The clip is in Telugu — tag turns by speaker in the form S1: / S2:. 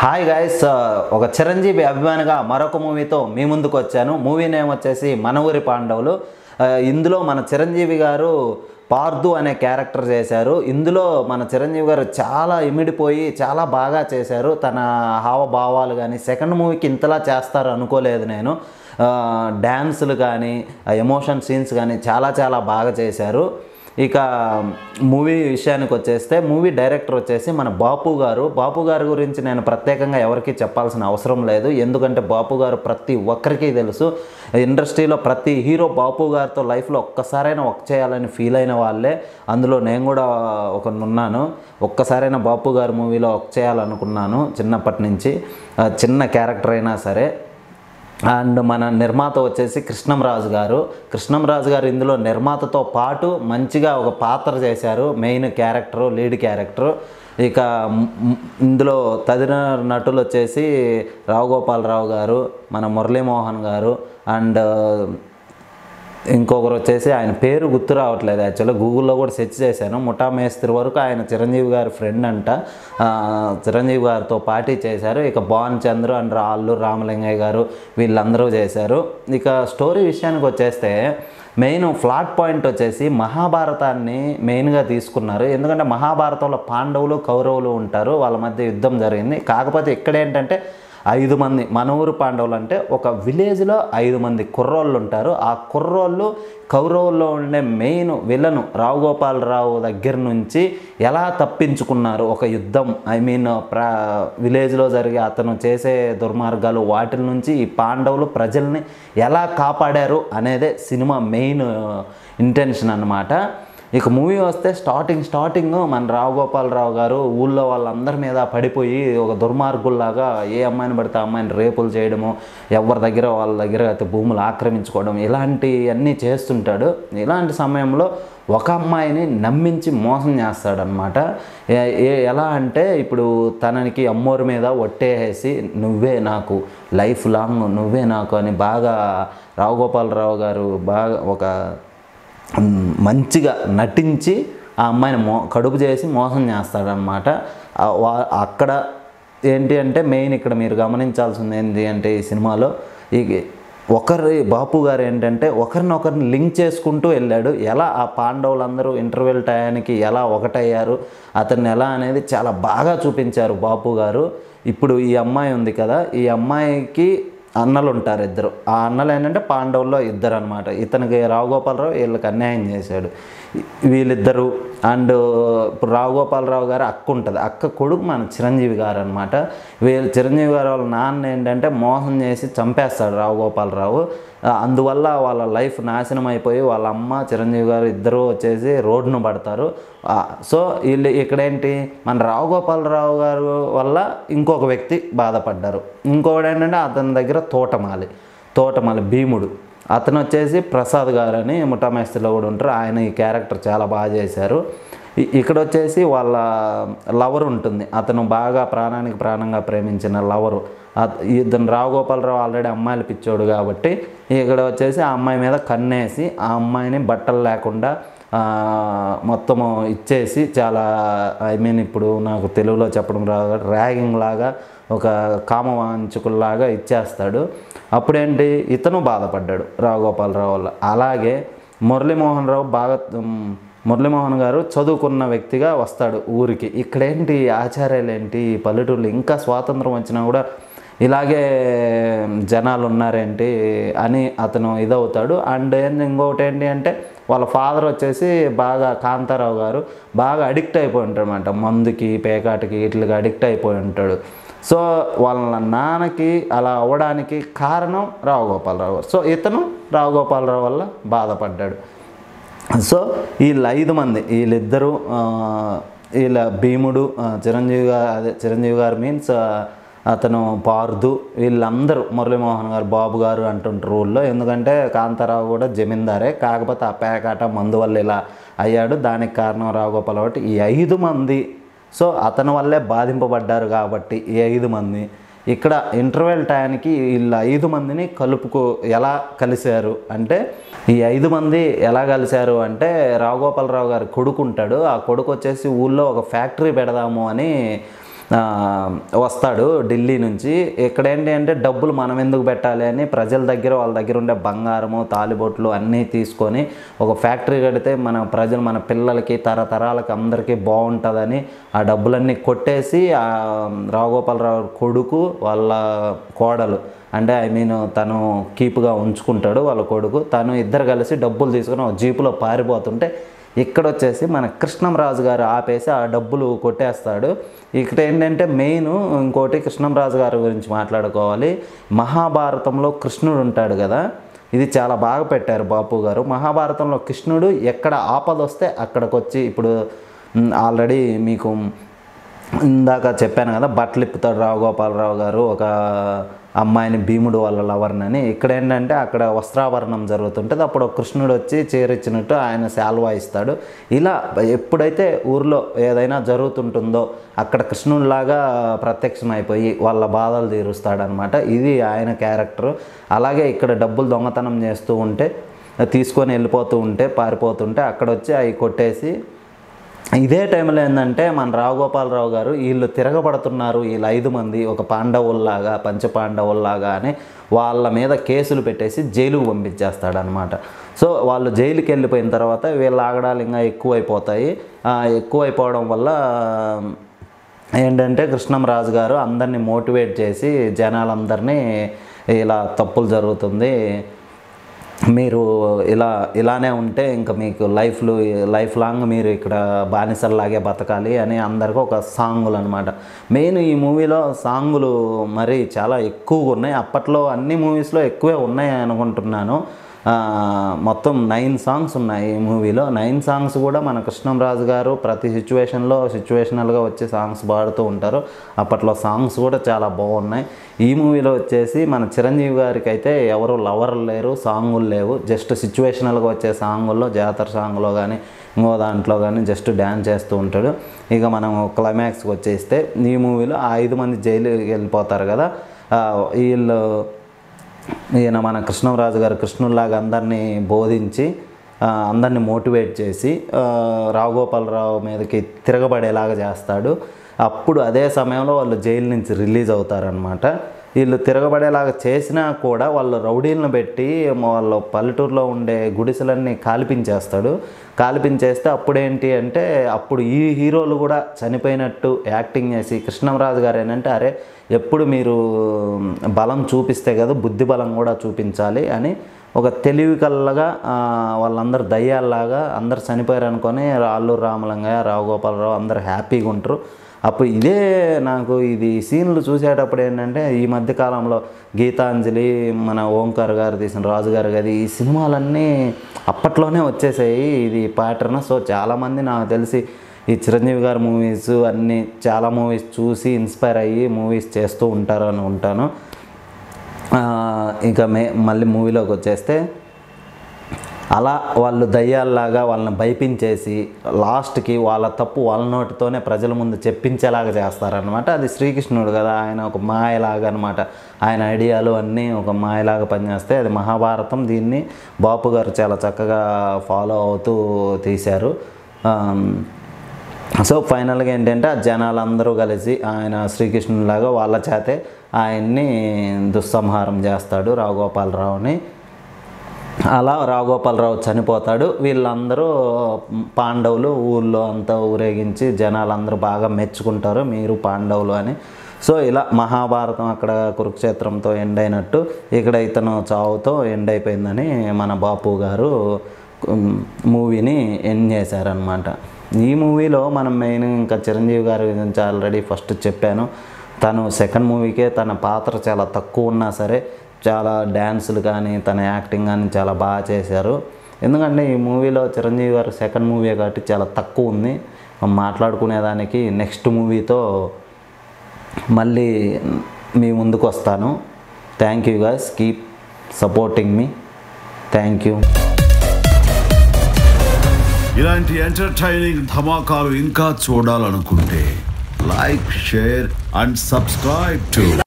S1: హాయ్ గాయస్ ఒక చిరంజీవి అభిమానిగా మరొక మూవీతో మీ ముందుకు వచ్చాను మూవీ నేమ్ వచ్చేసి మన ఊరి పాండవులు ఆ, ఇందులో మన చిరంజీవి గారు పార్దు అనే క్యారెక్టర్ చేశారు ఇందులో మన చిరంజీవి గారు చాలా ఇమిడిపోయి చాలా బాగా చేశారు తన హావభావాలు కానీ సెకండ్ మూవీకి ఇంతలా చేస్తారు అనుకోలేదు నేను ఆ, డ్యాన్సులు కానీ ఎమోషన్ సీన్స్ కానీ చాలా చాలా బాగా చేశారు ఇక మూవీ విషయానికి వచ్చేస్తే మూవీ డైరెక్టర్ వచ్చేసి మన బాపు గారు బాపు గారి గురించి నేను ప్రత్యేకంగా ఎవరికీ చెప్పాల్సిన అవసరం లేదు ఎందుకంటే బాపు గారు ప్రతి ఒక్కరికి తెలుసు ఇండస్ట్రీలో ప్రతి హీరో బాపు గారితో లైఫ్లో ఒక్కసారైనా వర్క్ చేయాలని ఫీల్ అయిన వాళ్ళే అందులో నేను కూడా ఒక ఉన్నాను ఒక్కసారైనా బాపు గారి మూవీలో వర్క్ చేయాలనుకున్నాను చిన్నప్పటి నుంచి ఆ, చిన్న క్యారెక్టర్ అయినా సరే అండ్ మన నిర్మాత వచ్చేసి కృష్ణంరాజు గారు కృష్ణంరాజు గారు ఇందులో నిర్మాతతో పాటు మంచిగా ఒక పాత్ర చేశారు మెయిన్ క్యారెక్టరు లీడ్ క్యారెక్టరు ఇక మ్- మ్- ఇందులో తదిన నటులు వచ్చేసి రావు గోపాలరావు గారు మన మురళీమోహన్ గారు అండ్ ఇంకొకరు వచ్చేసి ఆయన పేరు గుర్తు రావట్లేదు యాక్చువల్లీ గూగుల్లో కూడా సెర్చ్ చేశాను ముఠా మేస్త్రి వరకు ఆయన చిరంజీవి గారి ఫ్రెండ్ అంట ఆ, చిరంజీవి గారితో పార్టీ చేశారు ఇక భాన్ చంద్ర అండ్ అల్లు రామలింగయ్య గారు వీళ్ళందరూ చేశారు ఇక స్టోరీ విషయానికి వచ్చేస్తే మెయిన్ ఫ్లాట్ పాయింట్ వచ్చేసి మహాభారతాన్ని మెయిన్గా తీసుకున్నారు ఎందుకంటే మహాభారతంలో పాండవులు కౌరవులు ఉంటారు వాళ్ళ మధ్య యుద్ధం జరిగింది కాకపోతే ఇక్కడ ఏంటంటే ఐదు మంది మన ఊరు పాండవులు అంటే ఒక విలేజ్లో ఐదు మంది కుర్రోళ్ళు ఉంటారు ఆ కుర్రోళ్ళు కౌరవుల్లో ఉండే మెయిన్ విలను రావు గోపాలరావు దగ్గర నుంచి ఎలా తప్పించుకున్నారు ఒక యుద్ధం ఐ మీన్ ప్ర విలేజ్లో జరిగే అతను చేసే దుర్మార్గాలు వాటి నుంచి ఈ పాండవులు ప్రజల్ని ఎలా కాపాడారు అనేదే సినిమా మెయిన్ ఇంటెన్షన్ అన్నమాట ఇక మూవీ వస్తే స్టార్టింగ్ స్టార్టింగ్ మన రావు గోపాలరావు గారు ఊళ్ళో వాళ్ళందరి మీద పడిపోయి ఒక దుర్మార్గుల్లాగా ఏ అమ్మాయిని పడితే ఆ అమ్మాయిని రేపులు చేయడము ఎవరి దగ్గర వాళ్ళ దగ్గర అయితే భూములు ఆక్రమించుకోవడం ఇలాంటివన్నీ చేస్తుంటాడు ఇలాంటి సమయంలో ఒక అమ్మాయిని నమ్మించి మోసం చేస్తాడనమాట ఏ- ఏ- ఎలా అంటే ఇప్పుడు తనకి అమ్మోరి మీద ఒట్టేసి నువ్వే నాకు లైఫ్ లాంగ్ నువ్వే నాకు అని బాగా రావు గోపాలరావు గారు బాగా ఒక మ్, మంచిగా నటించి ఆ అమ్మాయిని మో కడుపు చేసి మోసం చేస్తాడనమాట ఆ వా- అక్కడ ఏంటి అంటే మెయిన్ ఇక్కడ మీరు గమనించాల్సింది ఏంటి అంటే ఈ సినిమాలో ఈ ఒకరి బాపు గారు ఏంటంటే ఒకరినొకరిని లింక్ చేసుకుంటూ వెళ్ళాడు ఎలా ఆ పాండవులందరూ ఇంటర్వెల్ టయానికి ఎలా ఒకటయ్యారు అతన్ని ఎలా అనేది చాలా బాగా చూపించారు బాపు గారు ఇప్పుడు ఈ అమ్మాయి ఉంది కదా ఈ అమ్మాయికి అన్నలు ఉంటారు ఇద్దరు ఆ అన్నలు ఏంటంటే పాండవుల్లో ఇద్దరు అనమాట ఇతనికి రావు గోపాలరావు వీళ్ళకి అన్యాయం చేశాడు ఈ- వీళ్ళిద్దరు అండ్ ఇప్పుడు రావు గోపాలరావు గారు అక్క ఉంటుంది అక్క కొడుకు మన చిరంజీవి గారు అనమాట వీళ్ళు చిరంజీవి గారు వాళ్ళ నాన్న ఏంటంటే మోసం చేసి చంపేస్తాడు రావు గోపాలరావు ఆ, అందువల్ల వాళ్ళ లైఫ్ నాశనం అయిపోయి వాళ్ళ అమ్మ చిరంజీవి గారు ఇద్దరు వచ్చేసి రోడ్డును పడతారు ఆ, సో వీళ్ళు ఇక్కడేంటి మన రావు గోపాలరావు గారు వల్ల ఇంకొక వ్యక్తి బాధపడ్డారు ఇంకొకటి ఏంటంటే అతని దగ్గర తోటమాలి తోటమాలి భీముడు అతను వచ్చేసి ప్రసాద్ గారు అని ముఠామేస్త్రిలో కూడా ఉంటారు ఆయన ఈ క్యారెక్టర్ చాలా బాగా చేశారు ఇ- ఇక్కడ వచ్చేసి వాళ్ళ లవర్ ఉంటుంది అతను బాగా ప్రాణానికి ప్రాణంగా ప్రేమించిన లవరు అత- ఇతను రావు గోపాలరావు ఆల్రెడీ అమ్మాయిలు పిచ్చోడు కాబట్టి ఇక్కడ వచ్చేసి ఆ అమ్మాయి మీద కన్నేసి ఆ అమ్మాయిని బట్టలు లేకుండా ఆ, మొత్తము ఇచ్చేసి చాలా ఐ మీన్ ఇప్పుడు నాకు తెలుగులో చెప్పడం రాదు ర్యాగింగ్ లాగా ఒక కామవాంచుకుల్లాగా ఇచ్చేస్తాడు అప్పుడేంటి ఇతను బాధపడ్డాడు రావు గోపాలరావు వల్ల అలాగే మురళీమోహన్ రావు బాగా ఉమ్, మురళీమోహన్ గారు చదువుకున్న వ్యక్తిగా వస్తాడు ఊరికి ఇక్కడేంటి ఆచార్యాలు ఏంటి ఈ పల్లెటూరులో ఇంకా స్వాతంత్రం వచ్చినా కూడా ఇలాగే జనాలు ఉన్నారేంటి అని అతను ఇదవుతాడు అండ్ ఏంది ఇంకొకటి ఏంటి అంటే వాళ్ళ ఫాదర్ వచ్చేసి బాగా కాంతారావు గారు బాగా అడిక్ట్ అయిపోయి ఉంటాడు అనమాట మందుకి పేకాటికి వీటికి అడిక్ట్ అయిపోయి ఉంటాడు సో వాళ్ళ నాన్నకి అలా అవ్వడానికి కారణం రావు గోపాలరావు గారు సో ఇతను రావు గోపాలరావు వల్ల బాధపడ్డాడు సో వీళ్ళు ఐదు మంది వీళ్ళిద్దరూ ఆ, వీళ్ళ భీముడు ఆ, చిరంజీవి గారు అదే చిరంజీవి గారు మీన్స్ అతను పార్దు వీళ్ళందరూ మురళీమోహన్ గారు బాబు గారు అంటుంటారు ఊళ్ళో ఎందుకంటే కాంతారావు కూడా జమీందారే కాకపోతే ఆ పేకాట మందు వల్ల ఇలా అయ్యాడు దానికి కారణం రావుగోపాల్ కాబట్టి ఈ ఐదు మంది సో అతని వల్లే బాధింపబడ్డారు కాబట్టి ఈ ఐదు మంది ఇక్కడ ఇంటర్వెల్ టయానికి వీళ్ళ ఐదు మందిని కలుపుకో ఎలా కలిశారు అంటే ఈ ఐదు మంది ఎలా కలిశారు అంటే రావుగోపాలరావు గారి కొడుకు ఉంటాడు ఆ కొడుకు వచ్చేసి ఊళ్ళో ఒక ఫ్యాక్టరీ పెడదాము అని ఆ, వస్తాడు ఢిల్లీ నుంచి ఇక్కడ ఏంటి అంటే డబ్బులు మనం ఎందుకు పెట్టాలి అని ప్రజల దగ్గర వాళ్ళ దగ్గర ఉండే బంగారము తాలిబొట్లు అన్నీ తీసుకొని ఒక ఫ్యాక్టరీ కడితే మన ప్రజలు మన పిల్లలకి తరతరాలకి అందరికీ బాగుంటుందని ఆ డబ్బులన్నీ కొట్టేసి ఆ రావుగోపాలరావు కొడుకు వాళ్ళ కోడలు అంటే ఐ మీన్ తను కీపుగా ఉంచుకుంటాడు వాళ్ళ కొడుకు తను ఇద్దరు కలిసి డబ్బులు తీసుకొని ఒక జీపులో పారిపోతుంటే ఇక్కడ వచ్చేసి మన కృష్ణంరాజు గారు ఆపేసి ఆ డబ్బులు కొట్టేస్తాడు ఇక్కడ ఏంటంటే మెయిన్ ఇంకోటి కృష్ణంరాజు గారి గురించి మాట్లాడుకోవాలి మహాభారతంలో కృష్ణుడు ఉంటాడు కదా ఇది చాలా బాగా పెట్టారు బాపు గారు మహాభారతంలో కృష్ణుడు ఎక్కడ ఆపద వస్తే అక్కడికి వచ్చి ఇప్పుడు ఆల్రెడీ మీకు ఇందాక చెప్పాను కదా బట్టలు ఇప్పుతాడు రావు గోపాలరావు గారు ఒక అమ్మాయిని భీముడు వాళ్ళ లవర్నని ఇక్కడ ఏంటంటే అక్కడ వస్త్రాభరణం జరుగుతుంటుంది అప్పుడు ఒక కృష్ణుడు వచ్చి చేరిచ్చినట్టు ఆయన శాల్వా ఇస్తాడు ఇలా ఎప్పుడైతే ఊర్లో ఏదైనా జరుగుతుంటుందో అక్కడ కృష్ణుడిలాగా ప్రత్యక్షమైపోయి వాళ్ళ బాధలు తీరుస్తాడనమాట ఇది ఆయన క్యారెక్టర్ అలాగే ఇక్కడ డబ్బులు దొంగతనం చేస్తూ ఉంటే తీసుకొని వెళ్ళిపోతూ ఉంటే పారిపోతుంటే అక్కడ వచ్చి అవి కొట్టేసి ఇదే టైంలో ఏంటంటే మన రావుగోపాలరావు గారు వీళ్ళు తిరగబడుతున్నారు వీళ్ళు ఐదు మంది ఒక పాండవుల్లాగా పంచ పాండవుల్లాగా అని వాళ్ళ మీద కేసులు పెట్టేసి జైలుకు పంపించేస్తాడనమాట సో వాళ్ళు జైలుకి వెళ్ళిపోయిన తర్వాత వీళ్ళ ఆగడాలు ఇంకా ఎక్కువైపోతాయి ఆ, ఎక్కువైపోవడం వల్ల ఏంటంటే కృష్ణంరాజు గారు అందరినీ మోటివేట్ చేసి జనాలందరినీ ఇలా తప్పులు జరుగుతుంది మీరు ఇలా ఇలానే ఉంటే ఇంకా మీకు లైఫ్లో లైఫ్ లాంగ్ మీరు ఇక్కడ బానిసల్లాగే బతకాలి అని అందరికీ ఒక సాంగులు అనమాట మెయిన్ ఈ మూవీలో సాంగులు మరి చాలా ఎక్కువగా ఉన్నాయి అప్పట్లో అన్ని మూవీస్లో ఎక్కువే ఉన్నాయి అనుకుంటున్నాను ఆ, మొత్తం నైన్ సాంగ్స్ ఉన్నాయి ఈ మూవీలో నైన్ సాంగ్స్ కూడా మన కృష్ణంరాజు గారు ప్రతి సిచ్యువేషన్లో సిచ్యువేషనల్గా వచ్చే సాంగ్స్ పాడుతూ ఉంటారు అప్పట్లో సాంగ్స్ కూడా చాలా బాగున్నాయి ఈ మూవీలో వచ్చేసి మన చిరంజీవి గారికి అయితే ఎవరు లవర్లు లేరు సాంగులు లేవు జస్ట్ సిచ్యువేషనల్గా వచ్చే సాంగుల్లో జాతర సాంగ్లో కానీ ఇంకో దాంట్లో కానీ జస్ట్ డ్యాన్స్ చేస్తూ ఉంటాడు ఇక మనం క్లైమాక్స్కి వచ్చేస్తే ఈ మూవీలో ఆ ఐదు మంది జైలుకి వెళ్ళిపోతారు కదా ఆ, వీళ్ళు ఈయన మన కృష్ణరాజు గారు కృష్ణుల్లాగా అందరినీ బోధించి ఆ, అందరినీ మోటివేట్ చేసి ఆ, రావుగోపాలరావు మీదకి తిరగబడేలాగా చేస్తాడు అప్పుడు అదే సమయంలో వాళ్ళు జైలు నుంచి రిలీజ్ అవుతారనమాట వీళ్ళు తిరగబడేలాగా చేసినా కూడా వాళ్ళు రౌడీలను పెట్టి వాళ్ళ పల్లెటూరులో ఉండే గుడిసెలన్నీ కాల్పించేస్తాడు కాల్పించేస్తే అప్పుడేంటి అంటే అప్పుడు ఈ హీరోలు కూడా చనిపోయినట్టు యాక్టింగ్ చేసి కృష్ణంరాజు గారు ఏంటంటే అరే ఎప్పుడు మీరు బలం చూపిస్తే కదా బుద్ధి బలం కూడా చూపించాలి అని ఒక తెలివి కల్లగా ఆ, వాళ్ళందరూ దయ్యాల్లాగా అందరు చనిపోయారు అనుకొని అల్లూరు రామలింగయ్య రావు గోపాలరావు అందరు హ్యాపీగా ఉంటారు అప్పుడు ఇదే నాకు ఇది సీన్లు చూసేటప్పుడు ఏంటంటే ఈ మధ్య కాలంలో గీతాంజలి మన ఓంకార్ గారు తీసిన రాజు గారు గారి ఈ సినిమాలన్నీ అప్పట్లోనే వచ్చేసాయి ఇది ప్యాటర్న్ సో చాలామంది నాకు తెలిసి ఈ చిరంజీవి గారి మూవీస్ అన్నీ చాలా మూవీస్ చూసి ఇన్స్పైర్ అయ్యి మూవీస్ చేస్తూ ఉంటారు అని ఉంటాను ఆ, ఇంకా మే మళ్ళీ మూవీలోకి వచ్చేస్తే అలా వాళ్ళు దయ్యాల్లాగా వాళ్ళని భయపించేసి లాస్ట్కి వాళ్ళ తప్పు వాళ్ళ నోటితోనే ప్రజల ముందు చెప్పించేలాగా చేస్తారనమాట అది శ్రీకృష్ణుడు కదా ఆయన ఒక మాయలాగా అనమాట ఆయన ఐడియాలు అన్నీ ఒక మాయలాగా పనిచేస్తాయి అది మహాభారతం దీన్ని బాపు గారు చాలా చక్కగా ఫాలో అవుతూ తీశారు ఆమ్, సో ఫైనల్గా ఏంటంటే ఆ జనాలందరూ కలిసి ఆయన శ్రీకృష్ణులాగా వాళ్ళ చేతే ఆయన్ని దుస్సంహారం చేస్తాడు రావుగోపాలరావుని అలా రావుగోపాలరావు చనిపోతాడు వీళ్ళందరూ పాండవులు ఊళ్ళో అంతా ఊరేగించి జనాలందరూ బాగా మెచ్చుకుంటారు మీరు పాండవులు అని సో ఇలా మహాభారతం అక్కడ కురుక్షేత్రంతో ఎండ్ అయినట్టు ఇక్కడ ఇతను చావుతో ఎండ్ అయిపోయిందని మన బాపు గారు ఉమ్, మూవీని ఎండ్ చేశారనమాట ఈ మూవీలో మనం మెయిన్ ఇంకా చిరంజీవి గారి గురించి ఆల్రెడీ ఫస్ట్ చెప్పాను తను సెకండ్ మూవీకే తన పాత్ర చాలా తక్కువ ఉన్నా సరే చాలా డ్యాన్సులు కానీ తన యాక్టింగ్ కానీ చాలా బాగా చేశారు ఎందుకంటే ఈ మూవీలో చిరంజీవి గారు సెకండ్ మూవీ కాబట్టి చాలా తక్కువ ఉంది మాట్లాడుకునేదానికి నెక్స్ట్ మూవీతో మళ్ళీ మీ ముందుకు వస్తాను thank you guys keep supporting మీ థ్యాంక్ యూ
S2: ఇలాంటి ఎంటర్టైనింగ్ ధమాకాలు ఇంకా చూడాలనుకుంటే like share and subscribe to